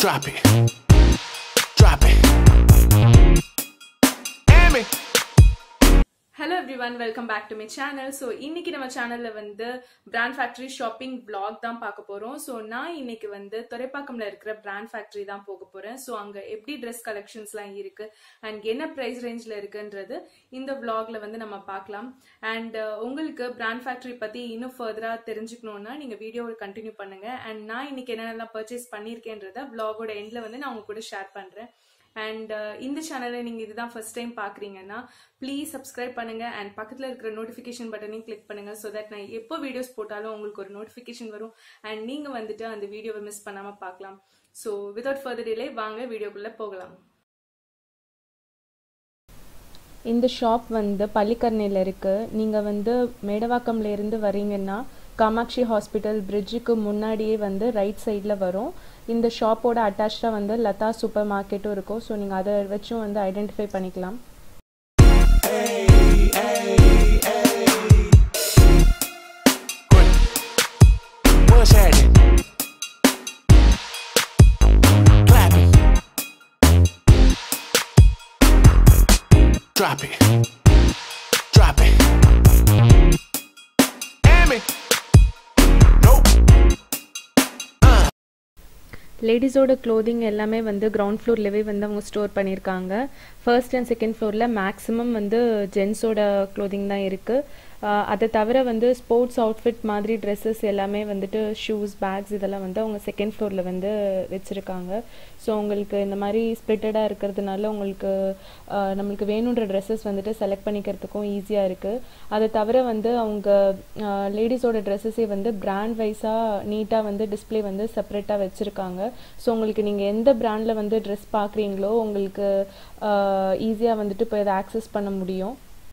Drop it. Drop it. Amy. Hello everyone welcome back to my channel so இன்னைக்கு நம்ம சேனல்ல வந்து brand factory shopping vlog தான் பார்க்க போறோம் ஸோ நான் இன்னைக்கு வந்து துறைப்பாக்கம்ல இருக்கிற பிராண்ட் ஃபேக்டரி தான் போக போறேன் ஸோ அங்க எப்படி ட்ரெஸ் கலெக்ஷன்ஸ்லாம் இருக்கு அண்ட் என்ன ப்ரைஸ் ரேஞ்சில் இருக்குன்றது இந்த vlogல வந்து நம்ம பார்க்கலாம் அண்ட் உங்களுக்கு பிராண்ட் ஃபேக்டரி பத்தி இன்னும் ஃபர்தரா தெரிஞ்சுக்கணும்னா நீங்க வீடியோவை கண்டினியூ பண்ணுங்க அண்ட் நான் இன்னைக்கு என்னென்னலாம் பர்ச்சேஸ் பண்ணியிருக்கேன்றத vlogோட எண்ட்ல வந்து நான் உங்க கூட ஷேர் பண்றேன் அண்ட் இந்த சேனலை நீங்கள் இதுதான் ஃபர்ஸ்ட் டைம் பார்க்குறீங்கன்னா ப்ளீஸ் சப்ஸ்கிரைப் பண்ணுங்க அண்ட் பக்கத்தில் இருக்கிற நோட்டிஃபிகேஷன் பட்டனையும் கிளிக் பண்ணுங்க ஸோ தட் நான் எப்போ வீடியோஸ் போட்டாலும் உங்களுக்கு ஒரு நோட்டிஃபிகேஷன் வரும் அண்ட் நீங்கள் வந்துட்டு அந்த வீடியோவை மிஸ் பண்ணாமல் பார்க்கலாம் ஸோ வித்தவுட் ஃபர்தர் டிலே வாங்க வீடியோக்குள்ளே போகலாம் இந்த ஷாப் வந்து பள்ளிக்கரணையில் இருக்குது நீங்கள் வந்து மேடவாக்கம்ல இருந்து வரீங்கன்னா காமாட்சி ஹாஸ்பிட்டல் பிரிட்ஜுக்கு முன்னாடியே வந்து ரைட் சைடில் வரும் இந்த ஷாப்போட அட்டாச்சாக வந்து லதா சூப்பர் மார்க்கெட்டும் இருக்கும் ஸோ நீங்கள் அதை வச்சும் வந்து ஐடென்டிஃபை பண்ணிக்கலாம் What's happening? Clap it. Drop it. Drop it. Amy. Nope. லேடிஸோட க்ளோதிங் எல்லாமே வந்து கிரவுண்ட் ஃப்ளோர்லவே வந்து அவங்க ஸ்டோர் பண்ணியிருக்காங்க ஃபர்ஸ்ட் அண்ட் செகண்ட் ஃப்ளோரில் மேக்ஸிமம் வந்து ஜென்ஸோட க்ளோதிங் தான் இருக்குது அதை தவிர வந்து ஸ்போர்ட்ஸ் அவுட்ஃபிட் மாதிரி ட்ரெஸ்ஸஸ் எல்லாமே வந்துட்டு ஷூஸ் பேக்ஸ் இதெல்லாம் வந்து அவங்க செகண்ட் ஃப்ளோரில் வந்து வச்சுருக்காங்க ஸோ உங்களுக்கு இந்த மாதிரி ஸ்ப்ளிட்டடாக இருக்கிறதுனால உங்களுக்கு ஆஹ், நம்மளுக்கு வேணுன்ற ட்ரெஸ்ஸஸ் வந்துட்டு செலக்ட் பண்ணிக்கிறதுக்கும் ஈஸியாக இருக்குது அதை தவிர வந்து அவங்க லேடிஸோட ட்ரெஸ்ஸஸே வந்து பிராண்ட் வைஸாக நீட்டாக வந்து டிஸ்ப்ளே வந்து செப்பரேட்டாக வச்சுருக்காங்க ஸோ உங்களுக்கு நீங்கள் எந்த பிராண்டில் வந்து ட்ரெஸ் பார்க்குறீங்களோ உங்களுக்கு ஈஸியாக வந்துட்டு இப்போ இதை ஆக்சஸ் பண்ண முடியும்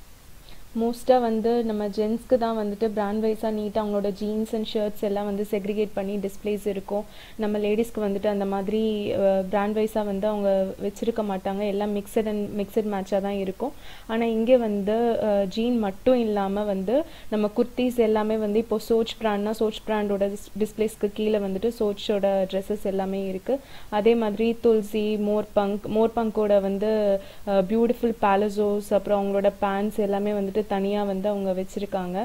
மோஸ்ட்டாக வந்து நம்ம ஜென்ஸ்க்கு தான் வந்துட்டு பிராண்ட் வைஸாக நீட்டாக அவங்களோட ஜீன்ஸ் அண்ட் ஷர்ட்ஸ் எல்லாம் வந்து செக்ரிகேட் பண்ணி டிஸ்ப்ளேஸ் இருக்கும் நம்ம லேடிஸ்க்கு வந்துட்டு அந்த மாதிரி பிராண்ட் வைஸாக வந்து அவங்க வச்சுருக்க மாட்டாங்க எல்லாம் மிக்சட் அண்ட் மிக்சட் மேட்சாக தான் இருக்கும் ஆனால் இங்கே வந்து ஜீன் மட்டும் இல்லாமல் வந்து நம்ம குர்த்திஸ் எல்லாமே வந்து இப்போ சோச் பிராண்ட்னா சோச் பிராண்டோட டிஸ்பிளேஸ்க்கு கீழே வந்துட்டு சோச்சோட ட்ரெஸ்ஸஸ் எல்லாமே இருக்குது அதே மாதிரி துளசி மோர் பங்க் மோர் பங்கோட வந்து பியூட்டிஃபுல் பேலசோஸ் அப்புறம் அவங்களோட பேண்ட்ஸ் எல்லாமே வந்துட்டு தனியாக வந்து அவங்க வச்சுருக்காங்க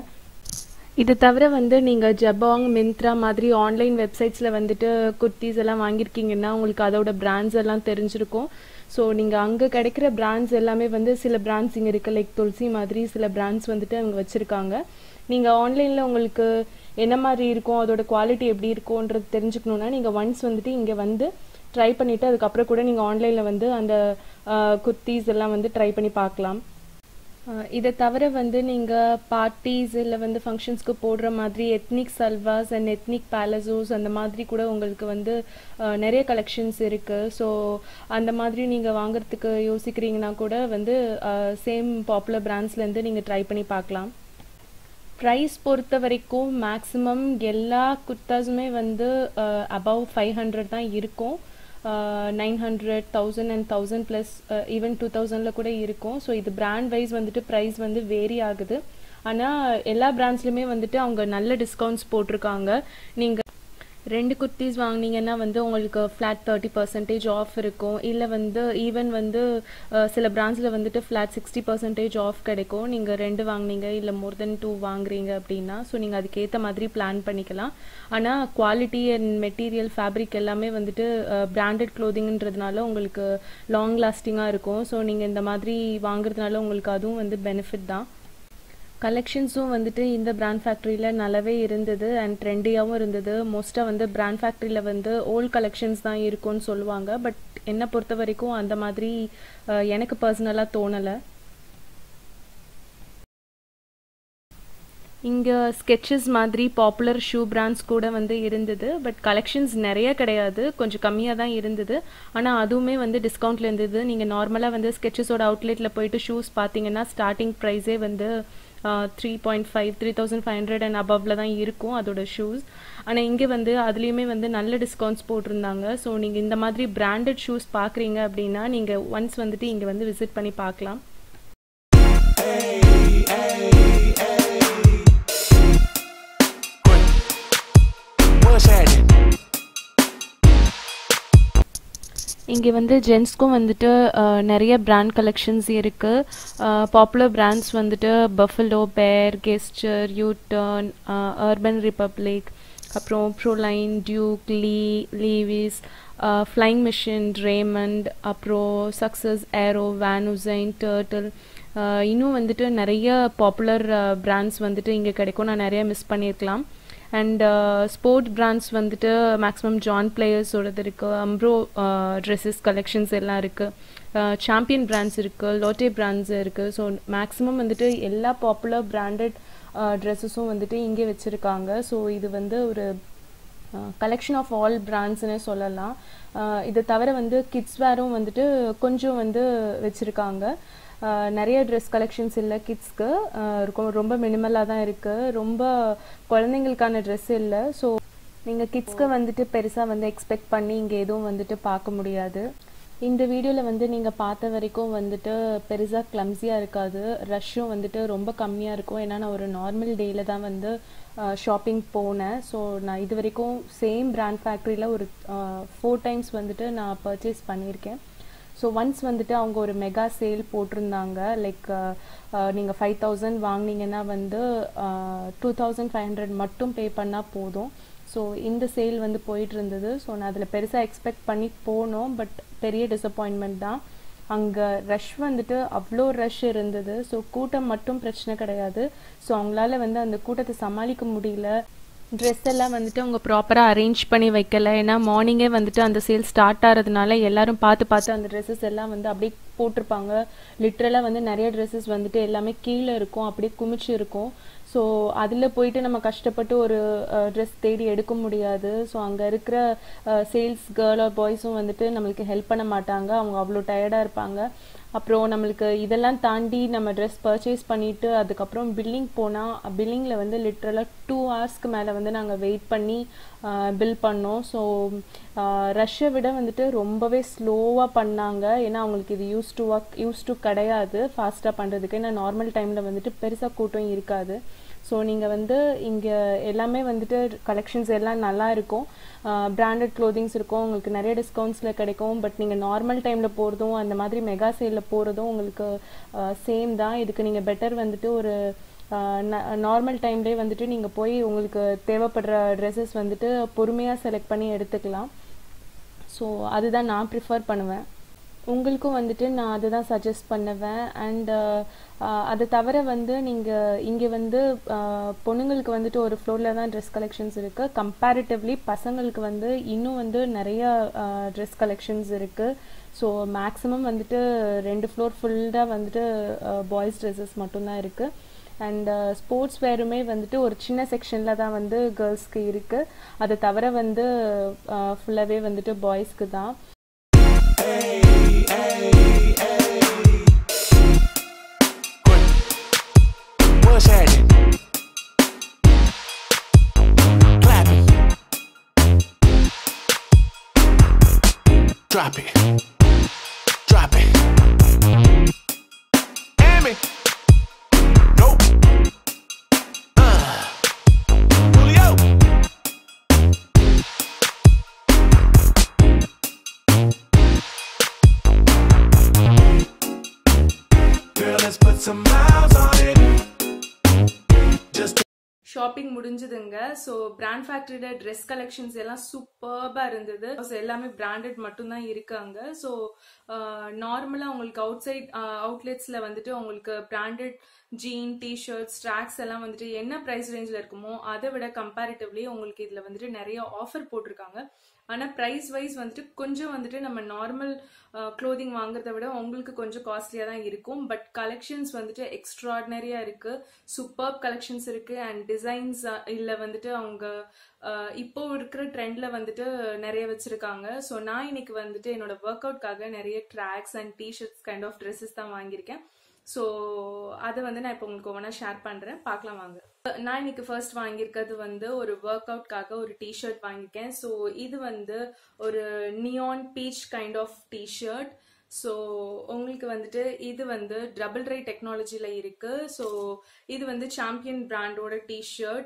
இது தவிர வந்து நீங்கள் ஜபாங் மிந்த்ரா மாதிரி ஆன்லைன் வெப்சைட்ஸில் வந்துட்டு குர்த்திஸ் எல்லாம் வாங்கியிருக்கீங்கன்னா உங்களுக்கு அதோட பிராண்ட்ஸ் எல்லாம் தெரிஞ்சிருக்கும் ஸோ நீங்கள் அங்கே கிடைக்கிற பிராண்ட்ஸ் எல்லாமே வந்து சில பிராண்ட்ஸ் இங்கே இருக்குது லைக் துளசி மாதிரி சில பிராண்ட்ஸ் வந்துட்டு அவங்க வச்சுருக்காங்க நீங்கள் ஆன்லைனில் உங்களுக்கு என்ன மாதிரி இருக்கும் அதோட குவாலிட்டி எப்படி இருக்கும்ன்றது தெரிஞ்சுக்கணுன்னா நீங்கள் ஒன்ஸ் வந்துட்டு இங்கே வந்து ட்ரை பண்ணிவிட்டு அதுக்கப்புறம் கூட நீங்கள் ஆன்லைனில் வந்து அந்த குர்த்திஸ் எல்லாம் வந்து ட்ரை பண்ணி பார்க்கலாம் அஹ் இதை தவிர வந்து நீங்கள் பார்ட்டிஸ் இல்லை வந்து ஃபங்க்ஷன்ஸ்க்கு போடுற மாதிரி ethnic salwars and ethnic palazzos அந்த மாதிரி கூட உங்களுக்கு வந்து அஹ், நிறைய கலெக்ஷன்ஸ் இருக்குது ஸோ அந்த மாதிரி நீங்கள் வாங்குறதுக்கு யோசிக்கிறீங்கன்னா கூட வந்து சேம் பாப்புலர் பிராண்ட்ஸ்லேருந்து நீங்கள் ட்ரை பண்ணி பார்க்கலாம் ப்ரைஸ் பொறுத்த வரைக்கும் மேக்ஸிமம் எல்லா குர்த்தாஸுமே வந்து அபவ் ஃபைவ் ஹண்ட்ரட் தான் இருக்கும் nine hundred thousand and thousand plus even two தௌசண்டில் கூட இருக்கும் ஸோ இது பிராண்ட் வைஸ் வந்துட்டு ப்ரைஸ் வந்து வேரி ஆகுது ஆனால் எல்லா பிராண்ட்ஸ்லையுமே வந்துட்டு அவங்க நல்ல டிஸ்கவுண்ட்ஸ் போட்டிருக்காங்க நீங்கள் ரெண்டு குர்த்திஸ் வாங்குனீங்கன்னா வந்து உங்களுக்கு ஃப்ளாட் தேர்ட்டி பர்சன்டேஜ் ஆஃப் இருக்கும் இல்லை வந்து ஈவன் வந்து அஹ், சில பிராண்ட்ஸில் வந்துட்டு ஃப்ளாட் சிக்ஸ்டி பர்சன்டேஜ் ஆஃப் கிடைக்கும் நீங்கள் ரெண்டு வாங்குனீங்க இல்லை மோர் தென் டூ வாங்குறீங்க அப்படின்னா ஸோ நீங்கள் அதுக்கேற்ற மாதிரி பிளான் பண்ணிக்கலாம் ஆனால் குவாலிட்டி அண்ட் மெட்டீரியல் ஃபேப்ரிக் எல்லாமே வந்துட்டு பிராண்டட் க்ளோதிங்ன்றதுனால உங்களுக்கு லாங் லாஸ்டிங்காக இருக்கும் ஸோ நீங்கள் இந்த மாதிரி வாங்குறதுனால உங்களுக்கு அதுவும் வந்து பெனிஃபிட் தான் கலெக்ஷன்ஸும் வந்துட்டு இந்த பிராண்ட் ஃபேக்ட்ரியில் நல்லாவே இருந்தது அண்ட் ட்ரெண்டியாகவும் இருந்தது மோஸ்ட்டாக வந்து பிராண்ட் ஃபேக்ட்ரியில் வந்து ஓல்ட் கலெக்ஷன்ஸ் தான் இருக்கும்னு சொல்லுவாங்க பட் என்னை பொறுத்த வரைக்கும் அந்த மாதிரி அஹ், எனக்கு பர்சனலாக தோணலை இங்கே ஸ்கெச்சஸ் மாதிரி பாப்புலர் ஷூ பிராண்ட்ஸ் கூட வந்து இருந்தது பட் கலெக்ஷன்ஸ் நிறைய கிடையாது கொஞ்சம் கம்மியாக தான் இருந்தது ஆனால் அதுவுமே வந்து டிஸ்கவுண்ட்டில் இருந்தது நீங்கள் நார்மலாக வந்து ஸ்கெச்சஸோட அவுட்லெட்டில் போயிட்டு ஷூஸ் பார்த்தீங்கன்னா ஸ்டார்டிங் ப்ரைஸே வந்து three point five three thousand five hundred and அபவ்ல தான் இருக்கும் அதோட ஷூஸ் ஆனால் இங்கே வந்து அதுலேயுமே வந்து நல்ல டிஸ்கவுண்ட்ஸ் போட்டிருந்தாங்க ஸோ நீங்கள் இந்த மாதிரி பிராண்டட் ஷூஸ் பார்க்குறீங்க அப்படின்னா நீங்கள் ஒன்ஸ் வந்துட்டு இங்கே வந்து விசிட் பண்ணி பார்க்கலாம் What's happening? இங்கே வந்து ஜென்ஸ்க்கும் வந்துட்டு அஹ், நிறைய பிராண்ட் கலெக்ஷன்ஸ் இருக்குது பாப்புலர் பிராண்ட்ஸ் வந்துட்டு பஃபலோ பேர் கெஸ்டர் யூட்டர்ன் அர்பன் ரிப்பப்ளிக் அப்புறம் Proline Duke Lee Levi's Flying Machine Raymond அப்புறம் சக்ஸஸ் ஏரோ வேனுசைன் டர்ட்டில் இன்னும் வந்துட்டு நிறைய பாப்புலர் பிராண்ட்ஸ் வந்துட்டு இங்கே கிடைக்கும் நான் நிறைய மிஸ் பண்ணியிருக்கலாம் அண்ட் ஸ்போர்ட் பிராண்ட்ஸ் வந்துட்டு மேக்ஸிமம் ஜான் பிளேயர்ஸோடது இருக்குது அம்ப்ரோ ட்ரெஸ்ஸஸ் கலெக்ஷன்ஸ் எல்லாம் இருக்குது சாம்பியன் பிராண்ட்ஸ் இருக்குது லோட்டே பிராண்ட்ஸ் இருக்குது ஸோ மேக்ஸிமம் வந்துட்டு எல்லா பாப்புலர் பிராண்டட் ட்ரெஸ்ஸஸும் வந்துட்டு இங்கே வச்சுருக்காங்க ஸோ இது வந்து ஒரு கலெக்ஷன் ஆஃப் ஆல் பிராண்ட்ஸ்னே சொல்லலாம் அஹ் இதை தவிர வந்து கிட்ஸ் வேரும் வந்துட்டு கொஞ்சம் வந்து வச்சுருக்காங்க நிறைய ட்ரெஸ் கலெக்ஷன்ஸ் இல்லை கிட்ஸ்க்கு ரொம்ப ரொம்ப மினிமலாக தான் இருக்குது ரொம்ப குழந்தைங்களுக்கான ட்ரெஸ் இல்லை ஸோ நீங்கள் கிட்ஸ்க்கு வந்துட்டு பெருசாக வந்து எக்ஸ்பெக்ட் பண்ணி இங்கே எதுவும் வந்துட்டு பார்க்க முடியாது இந்த வீடியோவில் வந்து நீங்கள் பார்த்த வரைக்கும் வந்துட்டு பெருசாக கிளம்ஸியாக இருக்காது ரஷ்ஷும் வந்துட்டு ரொம்ப கம்மியாக இருக்கும் ஏன்னா நான் ஒரு நார்மல் டேயில் தான் வந்து ஷாப்பிங் போனேன் ஸோ நான் இது வரைக்கும் சேம் பிராண்ட் ஃபேக்ட்ரியில் ஒரு ஃபோர் டைம்ஸ் வந்துட்டு நான் பர்ச்சேஸ் பண்ணியிருக்கேன் ஸோ ஒன்ஸ் வந்துட்டு அவங்க ஒரு மெகா சேல் போட்டிருந்தாங்க லைக் நீங்கள் ஃபைவ் தௌசண்ட் வாங்கினீங்கன்னா வந்து டூ தௌசண்ட் ஃபைவ் ஹண்ட்ரட் மட்டும் பே பண்ணால் போதும் ஸோ இந்த சேல் வந்து போயிட்டு இருந்தது ஸோ நான் அதில் பெருசாக எக்ஸ்பெக்ட் பண்ணி போனோம் பட் பெரிய டிசப்பாயின்மெண்ட் தான் அங்கே ரஷ் வந்துட்டு அவ்வளோ ரஷ் இருந்தது ஸோ கூட்டம் மட்டும் பிரச்சனை கிடையாது ஸோ அவங்களால வந்து அந்த கூட்டத்தை சமாளிக்க முடியல ட்ரெஸ் எல்லாம் வந்துட்டு அவங்க ப்ராப்பராக அரேஞ்ச் பண்ணி வைக்கல ஏன்னா மார்னிங்கே வந்துட்டு அந்த சேல் ஸ்டார்ட் ஆகிறதுனால எல்லாரும் பார்த்து பார்த்து அந்த ட்ரெஸ்ஸஸ் எல்லாம் வந்து அப்படியே போட்டிருப்பாங்க லிட்ரலாக வந்து நிறைய ட்ரெஸ்ஸஸ் வந்துட்டு எல்லாமே கீழே இருக்கும் அப்படியே குமிச்சு இருக்கும் ஸோ அதில் போயிட்டு நம்ம கஷ்டப்பட்டு ஒரு ட்ரெஸ் தேடி எடுக்க முடியாது ஸோ அங்கே இருக்கிற சேல்ஸ் கேர்ள் ஆர் பாய்ஸும் வந்துட்டு நம்மளுக்கு ஹெல்ப் பண்ண மாட்டாங்க அவங்க அவ்வளோ டயர்டாக இருப்பாங்க அப்புறம் நம்மளுக்கு இதெல்லாம் தாண்டி நம்ம ட்ரெஸ் பர்ச்சேஸ் பண்ணிவிட்டு அதுக்கப்புறம் பில்லிங் போனால் பில்லிங்கில் வந்து லிட்ரலாக டூ ஹவர்ஸ்க்கு மேலே வந்து நாங்கள் வெயிட் பண்ணி பில் பண்ணோம் ஸோ ரஷ்ஷை விட வந்துட்டு ரொம்பவே ஸ்லோவாக பண்ணாங்க ஏன்னா அவங்களுக்கு இது use to work use to கிடையாது ஃபாஸ்ட்டாக பண்ணுறதுக்கு ஏன்னா நார்மல் டைமில் வந்துட்டு பெருசாக கூட்டம் இருக்காது ஸோ நீங்கள் வந்து இங்கே எல்லாமே வந்துட்டு கலெக்ஷன்ஸ் எல்லாம் நல்லா இருக்கும் பிராண்டட் க்ளோதிங்ஸ் இருக்கும் உங்களுக்கு நிறைய டிஸ்கவுண்ட்ஸில் கிடைக்கும் பட் நீங்கள் நார்மல் டைமில் போகிறதும் அந்த மாதிரி மெகா சேலில் போகிறதும் உங்களுக்கு சேம் தான் இதுக்கு நீங்கள் பெட்டர் வந்துட்டு ஒரு நார்மல் டைம்லேயே வந்துட்டு நீங்கள் போய் உங்களுக்கு தேவைப்படுற ட்ரெஸ்ஸஸ் வந்துட்டு பொறுமையாக செலக்ட் பண்ணி எடுத்துக்கலாம் ஸோ அதுதான் நான் ப்ரிஃபர் பண்ணுவேன் உங்களுக்கும் வந்துட்டு நான் அதை தான் சஜஸ்ட் பண்ணுவேன் அண்ட் அதை தவிர வந்து நீங்கள் இங்கே வந்து பொண்ணுங்களுக்கு வந்துட்டு ஒரு ஃப்ளோரில் தான் ட்ரெஸ் கலெக்ஷன்ஸ் இருக்குது கம்பேரிட்டிவ்லி பசங்களுக்கு வந்து இன்னும் வந்து நிறைய ட்ரெஸ் கலெக்ஷன்ஸ் இருக்குது ஸோ மேக்ஸிமம் வந்துட்டு ரெண்டு ஃப்ளோர் ஃபுல்லாக வந்துட்டு பாய்ஸ் ட்ரெஸ்ஸஸ் மட்டும்தான் இருக்குது அண்ட் ஸ்போர்ட்ஸ் வேருமே வந்துட்டு ஒரு சின்ன செக்ஷனில் தான் வந்து கேர்ள்ஸ்க்கு இருக்குது அதை தவிர வந்து ஃபுல்லாகவே வந்துட்டு பாய்ஸ்க்கு தான் What's happening? Clapping. Drop it. Drop it. Amy. Nope. Uh. Julio. Girl, let's put some miles on it. Just shopping முடிஞ்சதுங்க ஸோ பிராண்ட் ஃபேக்டரியோட ட்ரெஸ் கலெக்ஷன்ஸ் எல்லாம் சூப்பர்பா இருந்தது So, எல்லாமே பிராண்டட் மட்டும்தான் இருக்காங்க ஸோ நார்மலாக உங்களுக்கு அவுட் சைட் அவுட்லெட்ஸில் வந்துட்டு உங்களுக்கு பிராண்டட் ஜீன் டிஷர்ட்ஸ் ட்ராக்ஸ் எல்லாம் வந்துட்டு என்ன ப்ரைஸ் ரேஞ்சில் இருக்குமோ அதை விட கம்பேரிட்டிவ்லி உங்களுக்கு இதில் வந்துட்டு நிறைய ஆஃபர் போட்டிருக்காங்க ஆனால் ப்ரைஸ் வைஸ் வந்துட்டு கொஞ்சம் வந்துட்டு நம்ம நார்மல் க்ளோதிங் வாங்குறத விட உங்களுக்கு கொஞ்சம் காஸ்ட்லியாக தான் இருக்கும் பட் கலெக்ஷன்ஸ் வந்துட்டு எக்ஸ்ட்ராடினரியாக இருக்குது சூப்பர் கலெக்ஷன்ஸ் இருக்குது அண்ட் டிசைன்ஸ் இல்லை வந்துட்டு அவங்க அஹ், இப்போ இருக்கிற ட்ரெண்ட்ல வந்துட்டு நிறைய வச்சிருக்காங்க ஸோ நான் இன்னைக்கு வந்துட்டு என்னோட ஒர்க் அவுட்காக நிறைய tracks and T-shirts kind of dresses தான் வாங்கியிருக்கேன் ஸோ அதை வந்து நான் இப்போ உங்களுக்கு ஒவ்வொன்றா ஷேர் பண்ணுறேன் பார்க்கலாம் வாங்க நான் இன்னைக்கு ஃபர்ஸ்ட் வாங்கியிருக்கிறது வந்து ஒரு ஒர்க் அவுட்காக ஒரு டிஷர்ட் வாங்கியிருக்கேன் ஸோ இது வந்து ஒரு neon peach kind of T shirt so உங்களுக்கு வந்துட்டு இது வந்து டபுள் ரை டெக்னாலஜியில் இருக்கு ஸோ இது வந்து சாம்பியன் பிராண்டோட டிஷர்ட்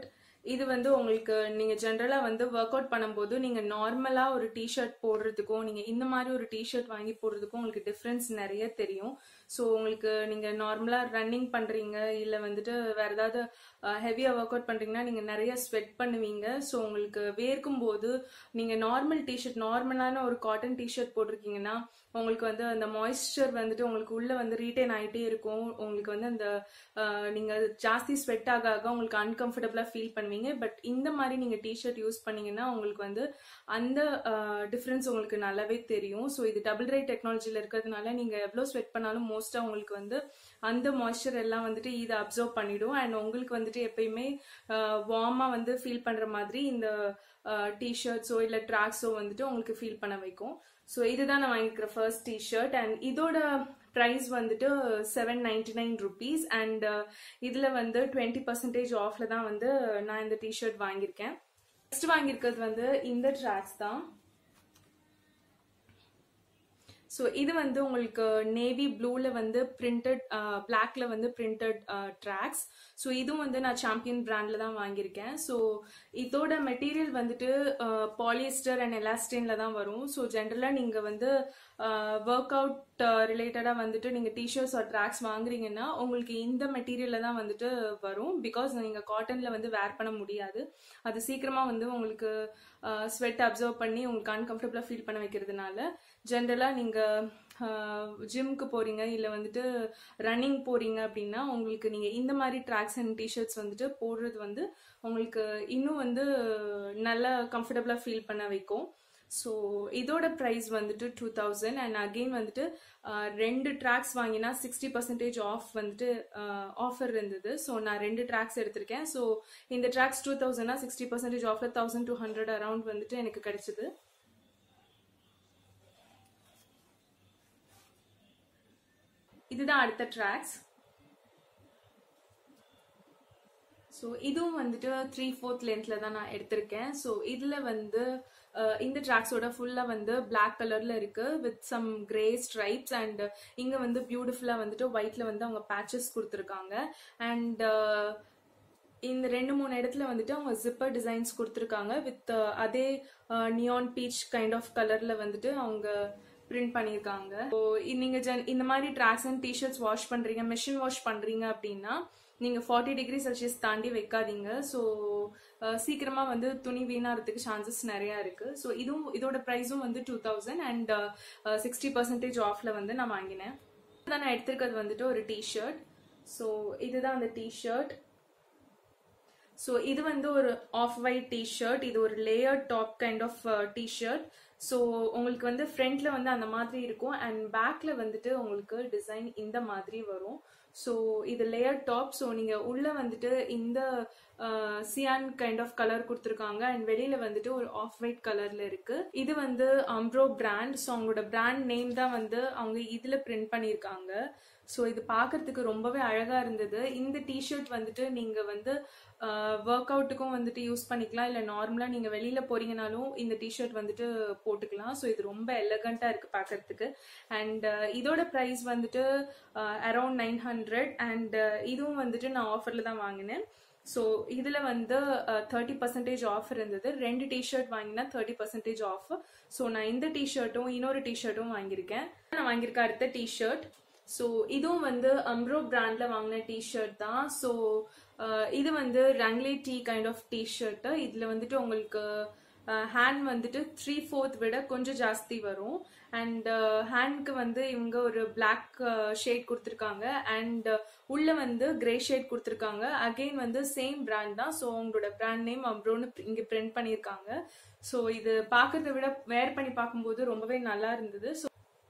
இது வந்து உங்களுக்கு நீங்க ஜென்ரலா வந்து ஒர்க் அவுட் பண்ணும்போது நீங்க நார்மலா ஒரு டிஷர்ட் போடுறதுக்கும் நீங்க இந்த மாதிரி ஒரு டிஷர்ட் வாங்கி போடுறதுக்கும் உங்களுக்கு டிஃப்ரென்ஸ் நிறைய தெரியும் ஸோ உங்களுக்கு நீங்க நார்மலா ரன்னிங் பண்றீங்க இல்ல வந்துட்டு வேற ஏதாவது ஹெவியா ஒர்க் அவுட் பண்றீங்கன்னா நீங்க நிறைய ஸ்வெட் பண்ணுவீங்க ஸோ உங்களுக்கு வேர்க்கும் போது நீங்க நார்மல் டிஷர்ட் நார்மலான ஒரு காட்டன் டிஷர்ட் போட்டிருக்கீங்கன்னா உங்களுக்கு வந்து அந்த மாய்ஸ்சர் வந்துட்டு உங்களுக்கு உள்ள வந்து ரீட்டைன் ஆகிட்டே இருக்கும் உங்களுக்கு வந்து அந்த அஹ், நீங்க ஜாஸ்தி ஸ்வெட் ஆக ஆக உங்களுக்கு அன்கம்ஃபர்டபுளா ஃபீல் பண்ணுவீங்க பட் இந்த மாதிரி நீங்க டிஷர்ட் யூஸ் பண்ணீங்கன்னா உங்களுக்கு வந்து அந்த டிஃப்ரென்ஸ் உங்களுக்கு நல்லாவே தெரியும் ஸோ இது டபுள் ரைட் டெக்னாலஜியில் இருக்கிறதுனால நீங்க எவ்வளோ ஸ்வெட் பண்ணாலும் மோஸ்டா உங்களுக்கு வந்து அந்த மாய்ஸ்சர் எல்லாம் வந்துட்டு இதை அப்சர்வ் பண்ணிடும் அண்ட் உங்களுக்கு வந்துட்டு எப்பயுமே வார்மா வந்து ஃபீல் பண்ற மாதிரி இந்த டிஷர்ட்ஸோ இல்லை ட்ராக்ஸோ வந்துட்டு உங்களுக்கு ஃபீல் பண்ண வைக்கும் ஸோ இதுதான் நான் வாங்கியிருக்கிற ஃபர்ஸ்ட் டிஷர்ட் அண்ட் இதோட ப்ரைஸ் வந்துட்டு seven ninety nine rupees and இதில் வந்து டுவெண்ட்டி பர்சன்டேஜ் ஆஃப்ல தான் வந்து நான் இந்த டிஷர்ட் வாங்கியிருக்கேன் நெக்ஸ்ட் வாங்கியிருக்கிறது வந்து இந்த ட்ராக்ஸ் தான் ஸோ இது வந்து உங்களுக்கு நேவி ப்ளூல வந்து பிரிண்டட் பிளாக்ல வந்து பிரிண்டட் ட்ராக்ஸ் ஸோ இதுவும் வந்து நான் சாம்பியன் பிராண்ட்ல தான் வாங்கியிருக்கேன் ஸோ இதோட மெட்டீரியல் வந்துட்டு பாலியஸ்டர் அண்ட் எலாஸ்டின்ல தான் வரும் ஸோ ஜென்ரலாக நீங்கள் வந்து ஒர்க் அவுட் ரிலேட்டடாக வந்துட்டு நீங்கள் டிஷர்ட்ஸ் ஆர் ட்ராக்ஸ் வாங்குறீங்கன்னா உங்களுக்கு இந்த மெட்டீரியல்ல தான் வந்துட்டு வரும் பிகாஸ் நீங்கள் காட்டனில் வந்து வேர் பண்ண முடியாது அது சீக்கிரமாக வந்து உங்களுக்கு ஸ்வெட் அப்சர்வ் பண்ணி உங்களுக்கு அன்கம்ஃபர்டபுளாக ஃபீல் பண்ண வைக்கிறதுனால ஜென்ரலாக நீங்கள் ஜிம்க்கு போறீங்க இல்லை வந்துட்டு ரன்னிங் போறீங்க அப்படின்னா உங்களுக்கு நீங்கள் இந்த மாதிரி ட்ராக்ஸ் அண்ட் டிஷர்ட்ஸ் வந்துட்டு போடுறது வந்து உங்களுக்கு இன்னும் வந்து நல்ல கம்ஃபர்டபுளாக ஃபீல் பண்ண வைக்கும் ஸோ இதோட ப்ரைஸ் வந்துட்டு டூ தௌசண்ட் அண்ட் அகெயின் வந்துட்டு அஹ், ரெண்டு ட்ராக்ஸ் வாங்கினா சிக்ஸ்டி பர்சன்டேஜ் ஆஃப் வந்துட்டு ஆஃபர் இருந்தது ஸோ நான் ரெண்டு ட்ராக்ஸ் எடுத்திருக்கேன் ஸோ இந்த ட்ராக்ஸ் டூ தௌசண்ட்னா சிக்ஸ்டி பர்சன்டேஜ் ஆஃப்ல தௌசண்ட் டூ ஹண்ட்ரட் அரௌண்ட் வந்துட்டு எனக்கு கிடைச்சது இதுதான் அடுத்த ட்ராக்ஸ் ஸோ இதுவும் வந்துட்டு த்ரீ ஃபோர்த் லென்த்ல தான் நான் எடுத்திருக்கேன் ஸோ இதில் வந்து அஹ், இந்த ட்ராக்ஸோட ஃபுல்லாக வந்து பிளாக் கலரில் இருக்கு with some grey stripes and இங்கே வந்து பியூட்டிஃபுல்லாக வந்துட்டு ஒயிட்ல வந்து அவங்க பேச்சஸ் கொடுத்துருக்காங்க அண்ட் இந்த ரெண்டு மூணு இடத்துல வந்துட்டு அவங்க ஜிப்பர் டிசைன்ஸ் கொடுத்துருக்காங்க வித் அதே நியான் பீச் கைண்ட் ஆஃப் கலர்ல வந்துட்டு அவங்க பிரிண்ட் பண்ணியிருக்காங்க ஸோ நீங்க ஜென் இந்த மாதிரி ட்ராக்ஸ் அண்ட் டிஷர்ட்ஸ் வாஷ் பண்றீங்க மிஷின் வாஷ் பண்றீங்க அப்படின்னா நீங்க ஃபார்ட்டி டிகிரி செல்சியஸ் தாண்டி வைக்காதீங்க ஸோ சீக்கிரமா வந்து துணி வீணாகிறதுக்கு சான்சஸ் நிறைய இருக்கு ஸோ இதுவும் இதோட ப்ரைஸும் வந்து two thousand and sixty percentage ஆஃப்ல வந்து நான் வாங்கினேன் நான் எடுத்திருக்கிறது வந்துட்டு ஒரு டிஷர்ட் ஸோ இதுதான் அந்த டிஷர்ட் ஸோ இது வந்து ஒரு ஆஃப் ஒயிட் டிஷர்ட் இது ஒரு layer top kind of T shirt so உங்களுக்கு வந்து ஃப்ரண்ட்ல வந்து அந்த மாதிரி இருக்கும் அண்ட் பேக்ல வந்துட்டு உங்களுக்கு டிசைன் இந்த மாதிரி வரும் ஸோ இது லேயர் டாப் ஸோ நீங்க உள்ள வந்துட்டு இந்த சியான் கைண்ட் ஆஃப் கலர் கொடுத்துருக்காங்க அண்ட் வெளியில வந்துட்டு ஒரு ஆஃப் ஒயிட் கலர்ல இருக்கு இது வந்து அம்ப்ரோ பிராண்ட் ஸோ அவங்களோட பிராண்ட் நேம் தான் வந்து அவங்க இதுல பிரிண்ட் பண்ணியிருக்காங்க ஸோ இது பார்க்கறதுக்கு ரொம்பவே அழகா இருந்தது இந்த டிஷர்ட் வந்துட்டு நீங்க வந்து ஒர்க் அவுட்டுக்கும் வந்துட்டு யூஸ் பண்ணிக்கலாம் இல்லை நார்மலாக நீங்கள் வெளியில் போறீங்கனாலும் இந்த டிஷர்ட் வந்துட்டு போட்டுக்கலாம் ஸோ இது ரொம்ப எலகண்ட்டாக இருக்குது பார்க்கறதுக்கு அண்ட் இதோட ப்ரைஸ் வந்துட்டு அரௌண்ட் நைன் ஹண்ட்ரட் அண்ட் இதுவும் வந்துட்டு நான் ஆஃபரில் தான் வாங்கினேன் ஸோ இதில் வந்து தேர்ட்டி பர்சன்டேஜ் ஆஃப் இருந்தது ரெண்டு டிஷர்ட் வாங்கினா தேர்ட்டி பர்சன்டேஜ் ஆஃப் ஸோ நான் இந்த டிஷர்ட்டும் இன்னொரு டிஷர்ட்டும் வாங்கியிருக்கேன் நான் வாங்கியிருக்க அடுத்த டிஷர்ட் ஸோ இதுவும் வந்து அம்ப்ரோ பிராண்ட்ல வாங்கின டிஷர்ட் தான் ஸோ இது வந்து raglan tee kind of t shirt இதுல வந்துட்டு உங்களுக்கு ஹேண்ட் வந்துட்டு த்ரீ ஃபோர்த் விட கொஞ்சம் ஜாஸ்தி வரும் அண்ட் ஹேண்ட்க்கு வந்து இவங்க ஒரு பிளாக் ஷேட் கொடுத்துருக்காங்க அண்ட் உள்ள வந்து கிரே ஷேட் கொடுத்துருக்காங்க அகெயின் வந்து சேம் பிராண்ட் தான் ஸோ உங்களோட பிராண்ட் நேம் அப்ரோன்னு இங்கே பிரிண்ட் பண்ணியிருக்காங்க ஸோ இது பார்க்கறத விட வேர் பண்ணி பார்க்கும்போது ரொம்பவே நல்லா இருந்தது ஸோ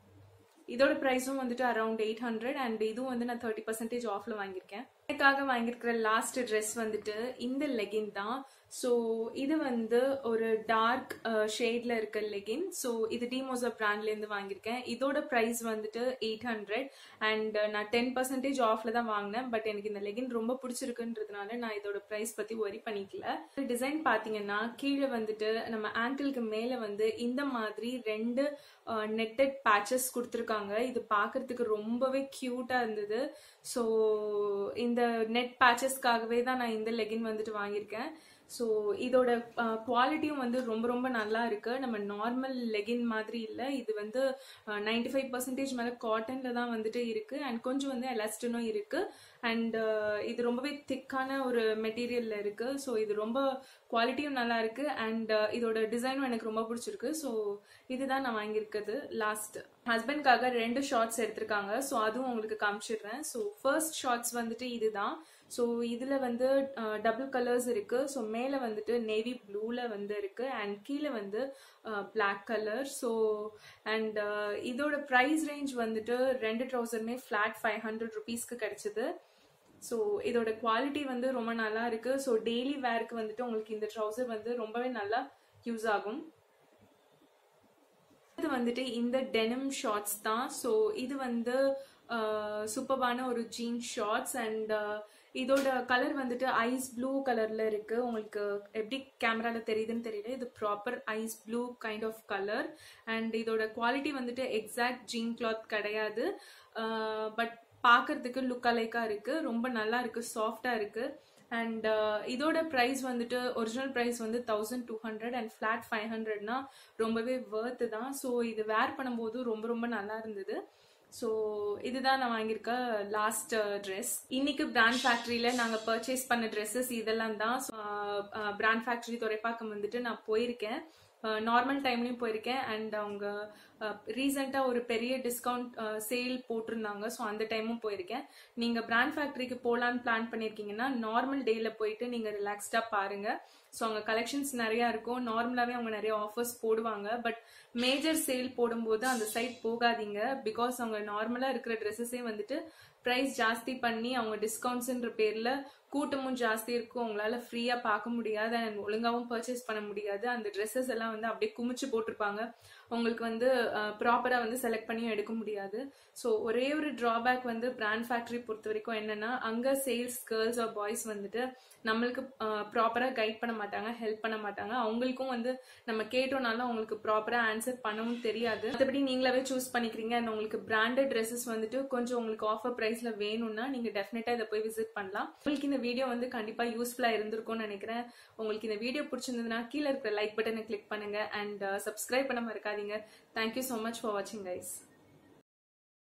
இதோட ப்ரைஸும் வந்துட்டு அரௌண்ட் எயிட் ஹண்ட்ரட் அண்ட் இதுவும் வந்து நான் தேர்ட்டி பர்சன்டேஜ் ஆஃப்ல வாங்கியிருக்கேன் எனக்காக வாங்கியிருக்கிற லாஸ்ட் ட்ரெஸ் வந்துட்டு இந்த லெகின் தான் ஸோ இது வந்து ஒரு டார்க் ஷேட்ல இருக்க லெகின் ஸோ இது டிமோசா பிராண்ட்லேருந்து வாங்கியிருக்கேன் இதோட ப்ரைஸ் வந்துட்டு எயிட் ஹண்ட்ரட் அண்ட் நான் டென் பர்சன்டேஜ் ஆஃப்ல தான் வாங்கினேன் பட் எனக்கு இந்த லெகின் ரொம்ப பிடிச்சிருக்குன்றதுனால நான் இதோட ப்ரைஸ் பத்தி ஒரி பண்ணிக்கல டிசைன் பார்த்தீங்கன்னா கீழே வந்துட்டு நம்ம ஆங்கிளுக்கு மேலே வந்து இந்த மாதிரி ரெண்டு நெட்டட் பேச்சஸ் கொடுத்துருக்காங்க இது பார்க்கறதுக்கு ரொம்பவே க்யூட்டா இருந்தது ஸோ இந்த நெட் பேச்சஸ்க்காகவே தான் நான் இந்த லெகின் வந்துட்டு வாங்கியிருக்கேன் ஸோ இதோட குவாலிட்டியும் வந்து ரொம்ப ரொம்ப நல்லா இருக்கு நம்ம நார்மல் லெகின் மாதிரி இல்லை இது வந்து நைன்டி ஃபைவ் பர்சன்டேஜ் மேலே காட்டன்ல தான் வந்துட்டு இருக்கு அண்ட் கொஞ்சம் வந்து எலாஸ்டினும் இருக்கு அண்ட் இது ரொம்பவே திக்கான ஒரு மெட்டீரியல்ல இருக்கு ஸோ இது ரொம்ப குவாலிட்டியும் நல்லா இருக்கு அண்ட் இதோட டிசைனும் எனக்கு ரொம்ப பிடிச்சிருக்கு ஸோ இதுதான் நான் வாங்கியிருக்கிறது லாஸ்ட் ஹஸ்பண்ட்காக ரெண்டு ஷார்ட்ஸ் எடுத்திருக்காங்க ஸோ அதுவும் உங்களுக்கு காமிச்சிடுறேன் ஸோ ஃபர்ஸ்ட் ஷார்ட்ஸ் வந்துட்டு இதுதான் ஸோ இதுல வந்து டபுள் கலர்ஸ் இருக்கு ஸோ மேல வந்துட்டு நேவி ப்ளூல வந்து இருக்கு அண்ட் கீழே வந்து பிளாக் கலர் ஸோ அண்ட் இதோட ப்ரைஸ் ரேஞ்ச் வந்துட்டு ரெண்டு ட்ரௌசருமே ஃபிளாட் ஃபைவ் ஹண்ட்ரட் ருபீஸ்க்கு கிடைச்சது ஸோ இதோட குவாலிட்டி வந்து ரொம்ப நல்லா இருக்கு ஸோ டெய்லி வேருக்கு வந்துட்டு உங்களுக்கு இந்த ட்ரௌசர் வந்து ரொம்பவே நல்லா யூஸ் ஆகும் இது வந்துட்டு இந்த டெனிம் ஷார்ட்ஸ் தான் ஸோ இது வந்து சூப்பர்பான ஒரு ஜீன் ஷார்ட்ஸ் அண்ட் இதோட கலர் வந்துட்டு ஐஸ் ப்ளூ கலர்ல இருக்கு உங்களுக்கு எப்படி கேமரால தெரியுதுன்னு தெரியல இது proper ice blue kind of colour and இதோட குவாலிட்டி வந்துட்டு எக்ஸாக்ட் ஜீன் கிளாத் கிடையாது பட் பார்க்கறதுக்கு லுக் அலைக்கா இருக்கு ரொம்ப நல்லா இருக்கு சாஃப்டா இருக்கு அண்ட் இதோட ப்ரைஸ் வந்துட்டு ஒரிஜினல் ப்ரைஸ் வந்து thousand two hundred and flat five ஹண்ட்ரட்னா ரொம்பவே வேர்த்து தான் ஸோ இது வேர் பண்ணும்போது ரொம்ப ரொம்ப நல்லா இருந்தது ஸோ இதுதான் நான் வாங்கியிருக்க லாஸ்ட் ட்ரெஸ் இன்னைக்கு பிராண்ட் ஃபேக்ட்ரியில நாங்கள் பர்ச்சேஸ் பண்ண ட்ரெஸ்ஸஸ் இதெல்லாம் தான் பிராண்ட் ஃபேக்ட்ரி துறைப்பாக்கம் வந்துட்டு நான் போயிருக்கேன் நார்மல் டைம்லயும் போயிருக்கேன் அண்ட் அவங்க ரீசெண்டாக ஒரு பெரிய டிஸ்கவுண்ட் சேல் போட்டிருந்தாங்க ஸோ அந்த டைமும் போயிருக்கேன் நீங்கள் பிராண்ட் ஃபேக்ட்ரிக்கு போகலான்னு பிளான் பண்ணியிருக்கீங்கன்னா நார்மல் டேயில் போயிட்டு நீங்கள் ரிலாக்ஸ்டாக பாருங்க ஸோ அவங்க கலெக்ஷன்ஸ் நிறையா இருக்கும் நார்மலாகவே அவங்க நிறைய ஆஃபர்ஸ் போடுவாங்க பட் மேஜர் சேல் போடும்போது அந்த சைட் போகாதீங்க பிகாஸ் அவங்க நார்மலாக இருக்கிற ட்ரெஸ்ஸஸே வந்துட்டு ப்ரைஸ் ஜாஸ்தி பண்ணி அவங்க டிஸ்கவுண்ட்ஸ்ன்ற பேரில் கூட்டமும் ஜாஸ்தி இருக்கும் உங்களால ஃப்ரீயா பார்க்க முடியாது அண்ட் ஒழுங்காவும் பர்ச்சேஸ் பண்ண முடியாது அந்த ட்ரெஸ்ஸஸ் எல்லாம் வந்து அப்படியே குமிச்சு போட்டிருப்பாங்க உங்களுக்கு வந்து ப்ராப்பரா வந்து செலக்ட் பண்ணியும் எடுக்க முடியாது ஸோ ஒரே ஒரு டிராபேக் வந்து பிராண்ட் ஃபேக்டரி பொறுத்த வரைக்கும் என்னன்னா அங்க சேல்ஸ் கேர்ள்ஸ் ஆர் பாய்ஸ் வந்துட்டு நம்மளுக்கு ப்ராப்பரா கைட் பண்ண மாட்டாங்க ஹெல்ப் பண்ண மாட்டாங்க அவங்களுக்கும் வந்து நம்ம கேட்டோம்னாலும் அவங்களுக்கு ப்ராப்பரா ஆன்சர் பண்ணவும் தெரியாது மற்றபடி நீங்களாவே சூஸ் பண்ணிக்கிறீங்க அண்ட் உங்களுக்கு பிராண்டட் ட்ரெஸ்ஸஸ் வந்துட்டு கொஞ்சம் உங்களுக்கு ஆஃபர் பிரைஸ்ல வேணும்னா நீங்க டெஃபினட்டா இதை போய் விசிட் பண்ணலாம் உங்களுக்கு இந்த வீடியோ வந்து கண்டிப்பா யூஸ்ஃபுல்லா இருந்திருக்கும்னு நினைக்கிறேன் உங்களுக்கு இந்த வீடியோ பிடிச்சிருந்ததுன்னா கீழே இருக்கிற லைக் பட்டனை கிளிக் பண்ணுங்க அண்ட் சப்ஸ்கிரைப் பண்ண மறக்காதீங்க தேங்க்யூ ஸோ மச் ஃபார் வாட்சிங் கைஸ்